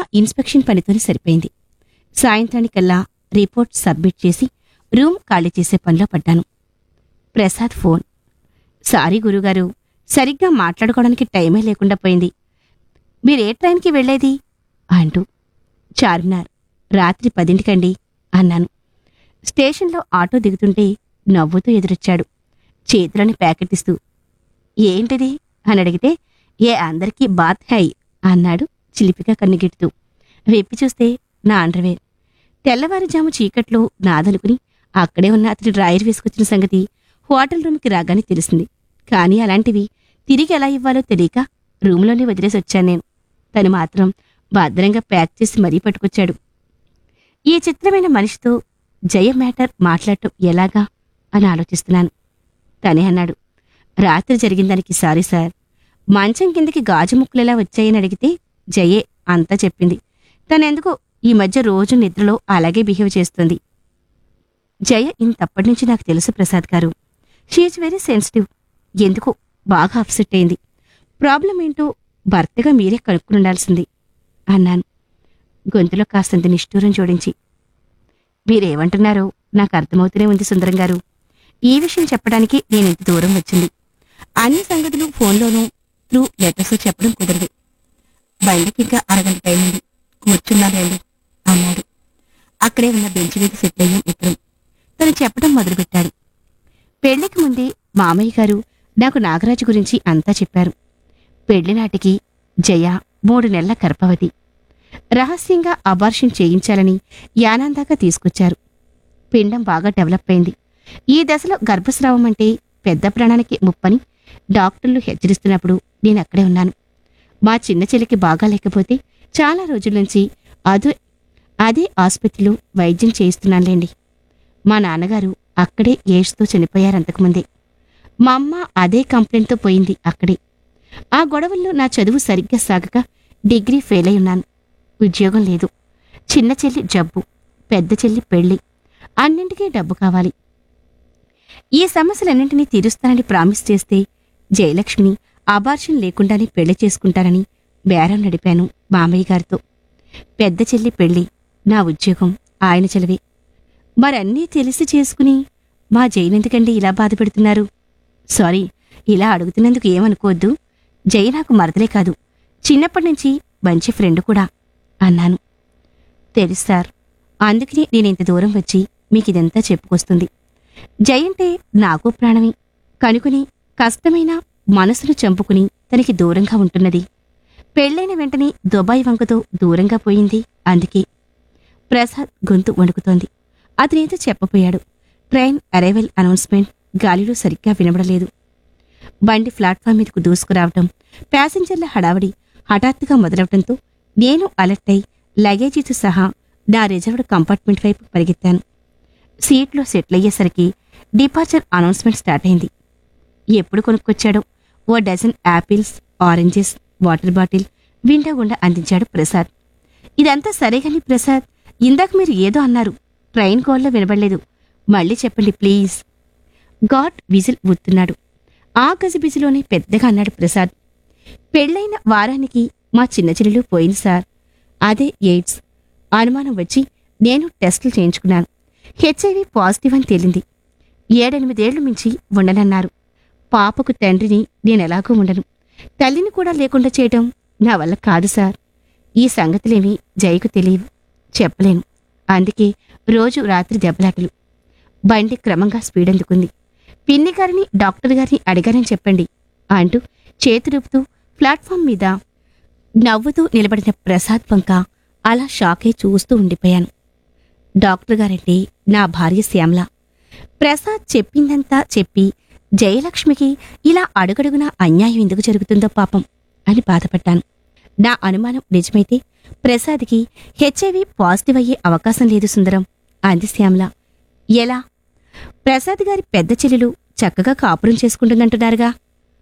inspection పనితోనే సరిపోయింది సాయంత్రానికల్లా రిపోర్ట్ సబ్మిట్ చేసి రూమ్ ఖాళీ చేసే పనిలో పడ్డాను ప్రసాద్ ఫోన్ సారీ గురుగారు సరిగ్గా మాట్లాడుకోవడానికి టైమే లేకుండా పోయింది మీరే ట్రైన్కి వెళ్ళేది అంటూ చార్మినార్ రాత్రి పదింటికండి అన్నాను స్టేషన్లో ఆటో దిగుతుంటే నవ్వుతూ ఎదురొచ్చాడు చేతిలోని ప్యాకెట్ ఇస్తూ ఏంటిది అని అడిగితే ఏ అందరికీ బాత్ హై అన్నాడు చిలిపిగా కన్నుగిట్టుతూ వెప్పి చూస్తే నా అండర్వేర్ తెల్లవారుజాము చీకట్లో నాదనుకుని అక్కడే ఉన్న అతడి డ్రాయర్ వేసుకొచ్చిన సంగతి హోటల్ రూమ్కి రాగానే తెలిసింది కానీ అలాంటివి తిరిగి ఎలా ఇవ్వాలో తెలియక రూమ్లోనే వదిలేసి వచ్చాను నేను తను మాత్రం భద్రంగా ప్యాక్ చేసి మరీ పట్టుకొచ్చాడు ఈ చిత్రమైన మనిషితో జయ మ్యాటర్ మాట్లాడటం ఎలాగా అని ఆలోచిస్తున్నాను తనే అన్నాడు రాత్రి జరిగిన దానికి సారీ సార్ మంచం కిందకి గాజు ముక్కలు ఎలా వచ్చాయని అడిగితే జయే అంతా చెప్పింది తనెందుకో ఈ మధ్య రోజు నిద్రలో అలాగే బిహేవ్ చేస్తుంది జయ ఇంతప్పటి నుంచి నాకు తెలుసు ప్రసాద్ గారు షీఈ్ వెరీ సెన్సిటివ్ ఎందుకో బాగా అప్సెట్ అయింది ప్రాబ్లం ఏంటో భర్తగా మీరే కనుక్కుని ఉండాల్సింది అన్నాను గొంతులో కాస్తంత నిష్ఠూరం జోడించి మీరేమంటున్నారో నాకు అర్థమవుతూనే ఉంది సుందరం గారు ఈ విషయం చెప్పడానికి నేను ఇంత దూరం వచ్చింది అన్ని సంగతులు ఫోన్లోనూ త్రూ లెటర్స్ చెప్పడం కుదరదు బండికి ఇంకా అరగంట టైం ఉంది కూర్చున్నారండి అన్నాడు అక్కడే ఉన్న బెంచ్ మీద సెట్ అయ్యాం ఇద్దరం తను చెప్పడం మొదలుపెట్టాడు పెళ్లికి ముందే మామయ్య గారు నాకు నాగరాజు గురించి అంతా చెప్పారు పెళ్లి నాటికి జయ మూడు నెలల గర్భవతి రహస్యంగా అబార్షన్ చేయించాలని యానాందాకా తీసుకొచ్చారు పిండం బాగా డెవలప్ అయింది ఈ దశలో గర్భస్రావం అంటే పెద్ద ప్రాణానికి ముప్పని డాక్టర్లు హెచ్చరిస్తున్నప్పుడు నేను అక్కడే ఉన్నాను మా చిన్న చెల్లికి బాగా లేకపోతే చాలా రోజుల నుంచి అదే అదే ఆసుపత్రిలో వైద్యం చేయిస్తున్నానులేండి మా నాన్నగారు అక్కడే ఏడ్స్తో చనిపోయారు అంతకుముందే మా అమ్మ అదే కంప్లైంట్తో పోయింది అక్కడే ఆ గొడవల్లో నా చదువు సరిగ్గా సాగక డిగ్రీ ఫెయిల్ అయి ఉన్నాను ఉద్యోగం లేదు చిన్న చెల్లి జబ్బు పెద్ద చెల్లి పెళ్లి అన్నింటికీ డబ్బు కావాలి ఈ సమస్యలన్నింటినీ తీరుస్తానని ప్రామిస్ చేస్తే జయలక్ష్మిని అబార్షన్ లేకుండానే పెళ్లి చేసుకుంటానని బేరం నడిపాను మామయ్య గారితో పెద్ద చెల్లి పెళ్లి నా ఉద్యోగం ఆయన చెలవే మరన్నీ తెలిసి చేసుకుని మా జైనెందుకండి ఇలా బాధపెడుతున్నారు సారీ ఇలా అడుగుతున్నందుకు ఏమనుకోవద్దు జై నాకు మరదలే కాదు చిన్నప్పటి నుంచి మంచి ఫ్రెండ్ కూడా అన్నాను తెలుసు సార్ అందుకనే నేను ఇంత దూరం వచ్చి మీకు ఇదంతా చెప్పుకొస్తుంది జై అంటే నాకు ప్రాణమే కనుకుని కష్టమైన మనసును చంపుకుని తనకి దూరంగా ఉంటున్నది పెళ్ళైన వెంటనే దుబాయ్ వంకతో దూరంగా పోయింది అందుకే ప్రసాద్ గొంతు వణుకుతోంది అతనేదో చెప్పపోయాడు ట్రైన్ అరైవల్ అనౌన్స్మెంట్ గాలిలో సరిగ్గా వినబడలేదు బండి ప్లాట్ఫామ్ మీదకు దూసుకురావటం ప్యాసింజర్ల హడావడి హఠాత్తుగా మొదలవటంతో నేను అలర్ట్ అయి లగేజీతో సహా నా రిజర్వ్డ్ కంపార్ట్మెంట్ వైపు పరిగెత్తాను సీట్లో సెటిల్ అయ్యేసరికి డిపార్చర్ అనౌన్స్మెంట్ స్టార్ట్ అయింది ఎప్పుడు కొనుక్కొచ్చాడో ఓ dozen apples oranges water bottle window గుండా అందించాడు ప్రసాద్ ఇదంతా సరేగాని ప్రసాద్ ఇందాక మీరు ఏదో అన్నారు ట్రైన్ కాల్లో వినబడలేదు మళ్ళీ చెప్పండి ప్లీజ్ గాడ్ విజిల్ ఊతున్నాడు ఆ గజిబిజిలోనే పెద్దగా అన్నాడు ప్రసాద్ పెళ్ళైన వారానికి మా చిన్న చెల్లెలు పోయింది సార్ అదే ఎయిడ్స్ అనుమానం వచ్చి నేను టెస్టులు చేయించుకున్నాను హెచ్ఐవి పాజిటివ్ అని తేలింది ఏడెనిమిదేళ్లు మించి ఉండనన్నారు పాపకు తండ్రిని నేనెలాగూ ఉండను తల్లిని కూడా లేకుండా చేయటం నా వల్ల కాదు సార్ ఈ సంగతులేమీ జైకు తెలియవు చెప్పలేను అందుకే రోజు రాత్రి దెబ్బలాటలు బండి క్రమంగా స్పీడ్ అందుకుంది పిన్ని గారిని డాక్టర్ గారిని అడిగారని చెప్పండి అంటూ చేతులుపుతూ ప్లాట్ఫామ్ మీద నవ్వుతూ నిలబడిన ప్రసాద్ వంక అలా షాకై చూస్తూ ఉండిపోయాను డాక్టర్ గారంటే నా భార్య శ్యామల ప్రసాద్ చెప్పిందంతా చెప్పి జయలక్ష్మికి ఇలా అడుగడుగునా అన్యాయం ఎందుకు జరుగుతుందో పాపం అని బాధపడ్డాను నా అనుమానం నిజమైతే ప్రసాద్కి హెచ్ఐవి పాజిటివ్ అయ్యే అవకాశం లేదు సుందరం అంది శ్యామల ఎలా ప్రసాద్ గారి పెద్ద చెల్లెలు చక్కగా కాపురం చేసుకుంటుందంటున్నారుగా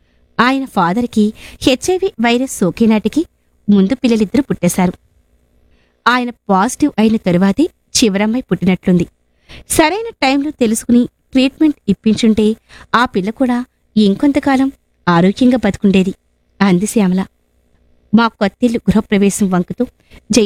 ఆయన ఫాదర్కి హెచ్ఐవి వైరస్ సోకే నాటికి ముందు పిల్లలిద్దరూ పుట్టేశారు ఆయన పాజిటివ్ అయిన తరువాతే చివరమ్మాయి పుట్టినట్లుంది సరైన టైంలో తెలుసుకుని ట్రీట్మెంట్ ఇప్పించుంటే ఆ పిల్ల కూడా ఇంకొంతకాలం ఆరోగ్యంగా బతుకుండేది అంది శ్యామల మా కొత్తిల్లు గృహప్రవేశం వంకతో జై